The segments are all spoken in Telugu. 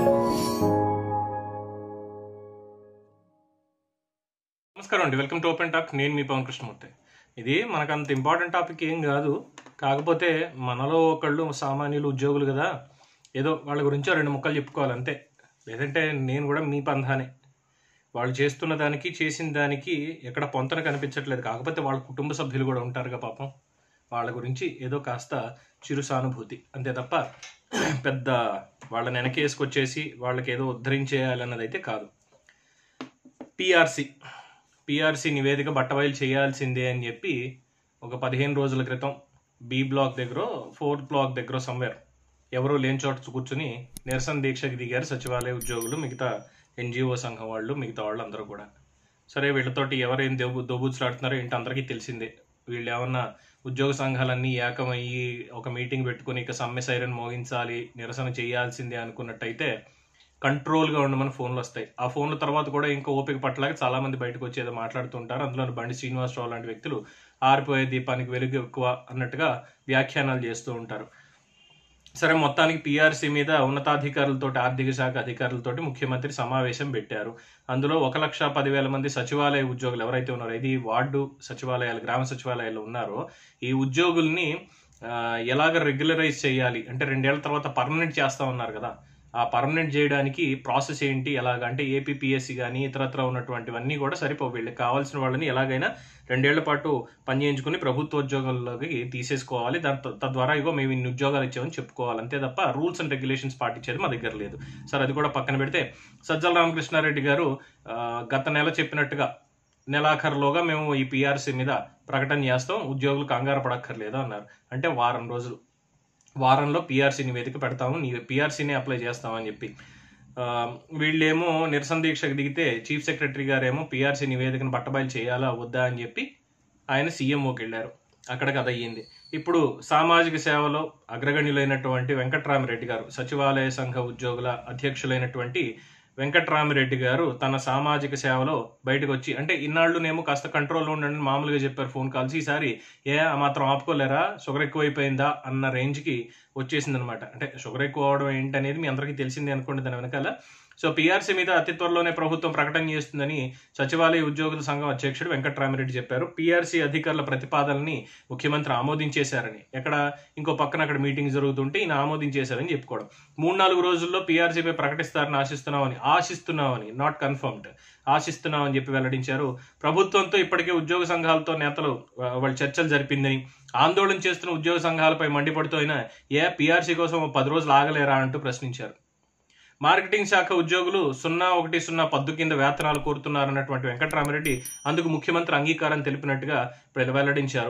నమస్కారం అండి వెల్కమ్ టు ఓపెన్ టాక్ నేను మీ పవన్ కృష్ణమూర్తి ఇది మనకు అంత ఇంపార్టెంట్ టాపిక్ ఏం కాదు కాకపోతే మనలో ఒకళ్ళు సామాన్యులు ఉద్యోగులు కదా ఏదో వాళ్ళ గురించి రెండు ముక్కలు చెప్పుకోవాలి అంతే లేదంటే నేను కూడా మీ పంధానే వాళ్ళు చేస్తున్న దానికి చేసిన దానికి ఎక్కడ పొంతన కనిపించట్లేదు కాకపోతే వాళ్ళ కుటుంబ సభ్యులు కూడా ఉంటారుగా పాపం వాళ్ళ గురించి ఏదో కాస్త చిరు సానుభూతి అంతే తప్ప పెద్ద వాళ్ళని వెనకేసుకొచ్చేసి వాళ్ళకి ఏదో ఉద్ధరించేయాలన్నది అయితే కాదు పిఆర్సి పిఆర్సి నివేదిక బట్టబయలు చేయాల్సిందే అని చెప్పి ఒక పదిహేను రోజుల క్రితం బి బ్లాక్ దగ్గర ఫోర్త్ బ్లాక్ దగ్గర సమ్వేర్ ఎవరూ లేని చోట కూర్చుని నిరసన దీక్షకి దిగారు సచివాలయ ఉద్యోగులు మిగతా ఎన్జిఓ సంఘం వాళ్ళు మిగతా వాళ్ళు అందరూ కూడా సరే వీళ్ళతోటి ఎవరేం దొబ్బు దొబ్బుచ్చులాడుతున్నారో ఏంటి అందరికీ తెలిసిందే వీళ్ళు ఏమన్నా ఉద్యోగ సంఘాలన్నీ ఏకమయ్యి ఒక మీటింగ్ పెట్టుకుని ఇక సమ్మె సైరన్ మోగించాలి నిరసన చేయాల్సిందే అనుకున్నట్టయితే కంట్రోల్గా ఉండమని ఫోన్లు వస్తాయి ఆ ఫోన్ల తర్వాత కూడా ఇంకా ఓపిక పట్టలేక చాలా మంది బయటకు వచ్చి ఏదో మాట్లాడుతుంటారు అందులో బండి శ్రీనివాసరావు లాంటి వ్యక్తులు ఆరిపోయే దీపానికి వెలుగు ఎక్కువ అన్నట్టుగా వ్యాఖ్యానాలు చేస్తూ ఉంటారు సరే మొత్తానికి పీఆర్సీ మీద ఉన్నతాధికారులతో ఆర్థిక శాఖ అధికారులతోటి ముఖ్యమంత్రి సమావేశం పెట్టారు అందులో ఒక లక్ష పదివేల మంది సచివాలయ ఉద్యోగులు ఎవరైతే ఉన్నారో ఇది వార్డు సచివాలయాలు గ్రామ సచివాలయాలు ఉన్నారో ఈ ఉద్యోగుల్ని ఆ, ఎలాగ రెగ్యులరైజ్ చేయాలి అంటే రెండేళ్ల తర్వాత పర్మనెంట్ చేస్తా ఉన్నారు కదా ఆ పర్మనెంట్ చేయడానికి ప్రాసెస్ ఏంటి ఎలాగ అంటే ఏపీపీఎస్సీ కానీ ఇతరత్ర ఉన్నటువంటివన్నీ కూడా సరిపో వీళ్ళకి కావాల్సిన వాళ్ళని ఎలాగైనా రెండేళ్ల పాటు పనిచేయించుకుని ప్రభుత్వ ఉద్యోగాల్లోకి తీసేసుకోవాలి దాని త- తద్వారా ఇగో మేము ఇన్ని ఉద్యోగాలు ఇచ్చామని చెప్పుకోవాలి అంతే తప్ప రూల్స్ అండ్ రెగ్యులేషన్స్ పాటించేది మా దగ్గర లేదు సరే అది కూడా పక్కన పెడితే సజ్జల రామకృష్ణారెడ్డి గారు ఆ, గత నెల చెప్పినట్టుగా నెలాఖరులోగా మేము ఈ పిఆర్సీ మీద ప్రకటన చేస్తాం ఉద్యోగులు కంగారు పడక్కర్లేదు అన్నారు అంటే వారం రోజులు వారంలో పిఆర్సీ నివేదిక పెడతాము నీ పిఆర్సీని అప్లై చేస్తామని చెప్పి ఆ, వీళ్ళేమో నిరసన దీక్షకు దిగితే చీఫ్ సెక్రటరీ గారేమో పిఆర్సీ నివేదికను పట్టబయలు చేయాలా వద్దా అని చెప్పి ఆయన సీఎంఓకి వెళ్ళారు అక్కడికి అది అయ్యింది ఇప్పుడు సామాజిక సేవలో అగ్రగణ్యులైనటువంటి వెంకట్రామిరెడ్డి గారు సచివాలయ సంఘ ఉద్యోగుల అధ్యక్షులైనటువంటి వెంకట్రామిరెడ్డి గారు తన సామాజిక సేవలో బయటకు వచ్చి అంటే ఇన్నాళ్ళునేమో కాస్త కంట్రోల్లో ఉండండి మామూలుగా చెప్పారు ఫోన్ కాల్స్ ఈసారి ఏ ఆ మాత్రం ఆపుకోలేరా షుగర్ ఎక్కువైపోయిందా అన్న రేంజ్కి వచ్చేసింది అనమాట అంటే షుగర్ ఎక్కువ అవడం ఏంటనేది మీ అందరికీ తెలిసిందే అనుకోండి దాని వెనకాల సో పీఆర్సీ మీద అతి త్వరలోనే ప్రభుత్వం ప్రకటన చేస్తుందని సచివాలయ ఉద్యోగుల సంఘం అధ్యక్షుడు వెంకట్రామిరెడ్డి చెప్పారు పీఆర్సీ అధికారుల ప్రతిపాదనని ముఖ్యమంత్రి ఆమోదించేశారని ఎక్కడ ఇంకో పక్కన అక్కడ మీటింగ్ జరుగుతుంటే ఈయన ఆమోదించేశారని చెప్పుకోవడం మూడు నాలుగు రోజుల్లో పీఆర్సీపై ప్రకటిస్తారని ఆశిస్తున్నామని ఆశిస్తున్నామని నాట్ కన్ఫర్మ్డ్ ఆశిస్తున్నామని చెప్పి వెల్లడించారు ప్రభుత్వంతో ఇప్పటికే ఉద్యోగ సంఘాలతో నేతలు ఆ, వాళ్ళు చర్చలు జరిపిందని ఆందోళన చేస్తున్న ఉద్యోగ సంఘాలపై మండిపడుతూ అయినా ఏ పీఆర్సీ కోసం ఓ పది రోజులు ఆగలేరా అంటూ ప్రశ్నించారు మార్కెటింగ్ శాఖ ఉద్యోగులు సున్నా ఒకటి సున్నా పద్దు కింద వేతనాలు కోరుతున్నారన్నటువంటి వెంకటరామిరెడ్డి అందుకు ముఖ్యమంత్రి అంగీకారం తెలిపినట్టుగా ప్ర- వెల్లడించారు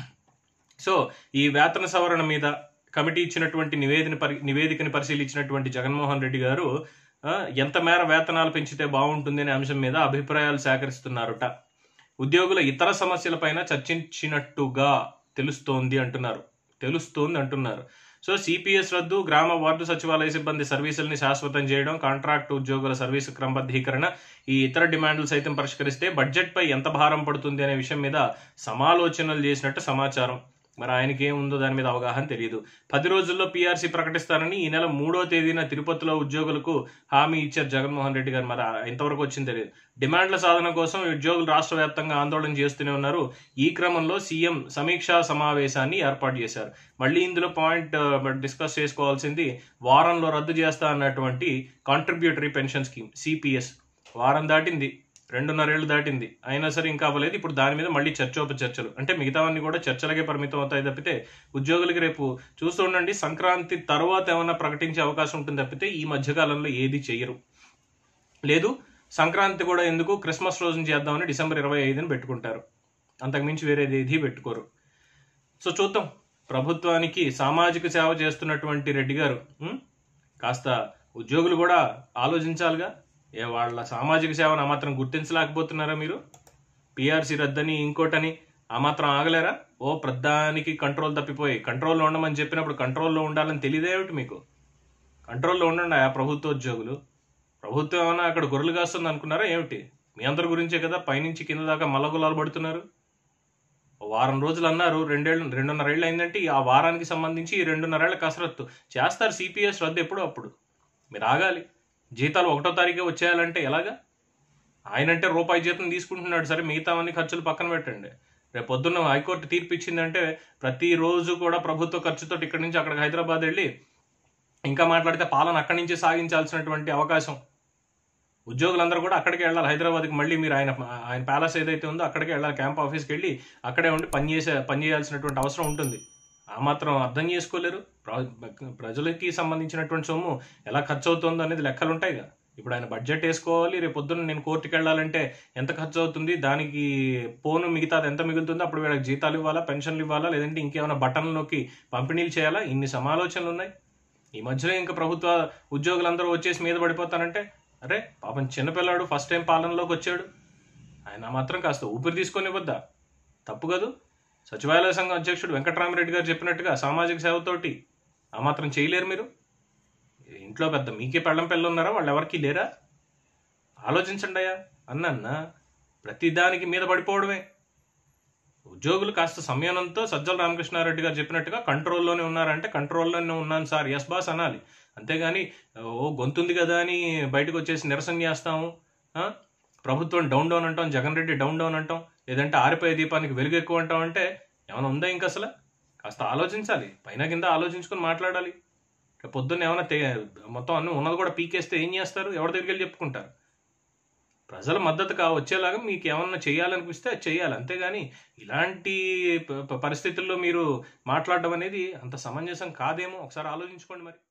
సో ఈ వేతన సవరణ మీద కమిటీ ఇచ్చినటువంటి నివేదిక పరి నివేదికని పరిశీలించినటువంటి జగన్మోహన్ రెడ్డి గారు ఆ, ఎంత మేర వేతనాలు పెంచితే బాగుంటుంది అనే అంశం మీద అభిప్రాయాలు సేకరిస్తున్నారుట ఉద్యోగుల ఇతర సమస్యలపైన చర్చించినట్టుగా తెలుస్తోంది అంటున్నారు తెలుస్తోంది అంటున్నారు సో సిపిఎస్ రద్దు గ్రామ వార్డు సచివాలయ సిబ్బంది సర్వీసుల్ని శాశ్వతం చేయడం కాంట్రాక్ట్ ఉద్యోగుల సర్వీసు క్రమబద్ధీకరణ ఈ ఇతర డిమాండ్లు సైతం పరిష్కరిస్తే బడ్జెట్ పై ఎంత భారం పడుతుంది అనే విషయం మీద సమాలోచనలు చేసినట్టు సమాచారం మరి ఆయనకి ఏముందో దాని మీద అవగాహన తెలియదు పది రోజుల్లో పీఆర్సీ ప్రకటిస్తారని ఈ నెల మూడో తేదీన తిరుపతిలో ఉద్యోగులకు హామీ ఇచ్చారు జగన్మోహన్ రెడ్డి గారు మరి ఆ- ఎంతవరకు వచ్చింది తెలియదు డిమాండ్ల సాధన కోసం ఈ ఉద్యోగులు రాష్ట్ర వ్యాప్తంగా ఆందోళన చేస్తూనే ఉన్నారు ఈ క్రమంలో సీఎం సమీక్షా సమావేశాన్ని ఏర్పాటు చేశారు మళ్ళీ ఇందులో పాయింట్ డిస్కస్ చేసుకోవాల్సింది వారంలో రద్దు చేస్తా అన్నటువంటి కాంట్రిబ్యూటరీ పెన్షన్ స్కీమ్ సిపిఎస్ వారం దాటింది రెండున్నరేళ్లు దాటింది అయినా సరే ఇంకా అవ్వలేదు ఇప్పుడు దాని మీద మళ్ళీ చర్చోప చర్చలు అంటే మిగతావన్నీ కూడా చర్చలకే పరిమితం అవుతాయి తప్పితే ఉద్యోగులకి రేపు చూస్తూ ఉండండి సంక్రాంతి తర్వాత ఏమైనా ప్రకటించే అవకాశం ఉంటుంది తప్పితే ఈ మధ్యకాలంలో ఏది చెయ్యరు లేదు సంక్రాంతి కూడా ఎందుకు క్రిస్మస్ రోజున చేద్దామని డిసెంబర్ ఇరవై ఐదుని పెట్టుకుంటారు అంతకుమించి వేరేది ఏది పెట్టుకోరు సో చూద్దాం ప్రభుత్వానికి సామాజిక సేవ చేస్తున్నటువంటి రెడ్డి గారు ఉం? కాస్త ఉద్యోగులు కూడా ఆలోచించాలిగా ఏ వాళ్ళ సామాజిక సేవను ఆ మాత్రం గుర్తించలేకపోతున్నారా మీరు పిఆర్సీ రద్దని ఇంకోటని ఆ మాత్రం ఆగలేరా ఓ ప్రధానికి కంట్రోల్ తప్పిపోయి కంట్రోల్లో ఉండమని చెప్పినప్పుడు కంట్రోల్లో ఉండాలని తెలియదేమిటి మీకు కంట్రోల్లో ఉండండి ఆ ప్రభుత్వ ఉద్యోగులు ప్రభుత్వం ఏమైనా అక్కడ గొర్రెలు కాస్తుంది అనుకున్నారా ఏమిటి మీ అందరి గురించే కదా పైనుంచి కింద దాకా మల్లగులాలు పడుతున్నారు ఓ వారం రోజులు అన్నారు రెండేళ్ళు రెండున్నరేళ్ళు అయిందంటే ఈ ఆ వారానికి సంబంధించి ఈ రెండున్నరేళ్ల కసరత్తు చేస్తారు సిపిఎస్ రద్దు ఎప్పుడో అప్పుడు మీరు ఆగాలి జీతాలు ఒకటో తారీఖే వచ్చేయాలంటే ఎలాగా ఆయనంటే రూపాయి జీతం తీసుకుంటున్నాడు సరే మిగతావన్నీ ఖర్చులు పక్కన పెట్టండి రేపు పొద్దున్న హైకోర్టు తీర్పు ఇచ్చిందంటే ప్రతిరోజు కూడా ప్రభుత్వ ఖర్చుతో ఇక్కడి నుంచి అక్కడికి హైదరాబాద్ వెళ్ళి ఇంకా మాట్లాడితే పాలన అక్కడి నుంచి సాగించాల్సినటువంటి అవకాశం ఉద్యోగులందరూ కూడా అక్కడికి వెళ్ళాలి హైదరాబాద్కి మళ్ళీ మీరు ఆయన ఆయన ప్యాలెస్ ఏదైతే ఉందో అక్కడికి వెళ్ళాలి క్యాంప్ ఆఫీస్కి వెళ్ళి అక్కడే ఉండి పని చేసే పని చేయాల్సినటువంటి అవసరం ఉంటుంది ఆ మాత్రం అర్థం చేసుకోలేరు ప్ర- ప్రజలకి సంబంధించినటువంటి సొమ్ము ఎలా ఖర్చు అవుతుందో అనేది లెక్కలు ఉంటాయిగా ఇప్పుడు ఆయన బడ్జెట్ వేసుకోవాలి రేపు పొద్దున్న నేను కోర్టుకి వెళ్ళాలంటే ఎంత ఖర్చు అవుతుంది దానికి పోను మిగతాది ఎంత మిగులుతుందో అప్పుడు వీళ్ళకి జీతాలు ఇవ్వాలా పెన్షన్లు ఇవ్వాలా లేదంటే ఇంకేమైనా బటన్లోకి పంపిణీలు చేయాలా ఇన్ని సమాలోచనలు ఉన్నాయి ఈ మధ్యలో ఇంకా ప్రభుత్వ ఉద్యోగులందరూ వచ్చేసి మీద పడిపోతానంటే అరే పాపం చిన్నపిల్లాడు ఫస్ట్ టైం పాలనలోకి వచ్చాడు ఆయన మాత్రం కాస్త ఊపిరి తీసుకొని ఇవ్వద్దా తప్పు కదూ సచివాలయ సంఘం అధ్యక్షుడు వెంకటరామరెడ్డి గారు చెప్పినట్టుగా సామాజిక సేవతోటి ఆ మాత్రం చేయలేరు మీరు ఇంట్లో పెద్ద మీకే పెళ్ళం పిల్లలు ఉన్నారా వాళ్ళు ఎవరికి లేరా ఆలోచించండి అయ్యా అన్న ప్రతిదానికి మీద పడిపోవడమే ఉద్యోగులు కాస్త సంయమనంతో సజ్జల రామకృష్ణారెడ్డి గారు చెప్పినట్టుగా కంట్రోల్లోనే ఉన్నారంటే కంట్రోల్లోనే ఉన్నాను సార్ ఎస్ బాస్ అనాలి అంతేగాని ఓ గొంతుంది కదా అని బయటకు వచ్చేసి నిరసన చేస్తాము ఆ? ప్రభుత్వం డౌన్ డౌన్ అంటాం జగన్ రెడ్డి డౌన్ డౌన్ అంటాం లేదంటే ఆరిపోయే దీపానికి వెలుగు ఎక్కువ అంటాం అంటే ఏమైనా ఉందా ఇంకా అసలు కాస్త ఆలోచించాలి పైన కింద ఆలోచించుకొని మాట్లాడాలి రేపు పొద్దున్న ఏమైనా తే మొత్తం అన్ని ఉన్నది కూడా పీకేస్తే ఏం చేస్తారు ఎవరి దగ్గరికి వెళ్ళి చెప్పుకుంటారు ప్రజల మద్దతు కా వచ్చేలాగా మీకు ఏమన్నా చేయాలనిపిస్తే అది చేయాలి అంతేగాని ఇలాంటి ప- ప- పరిస్థితుల్లో మీరు మాట్లాడడం అనేది అంత సమంజసం కాదేమో ఒకసారి ఆలోచించుకోండి మరి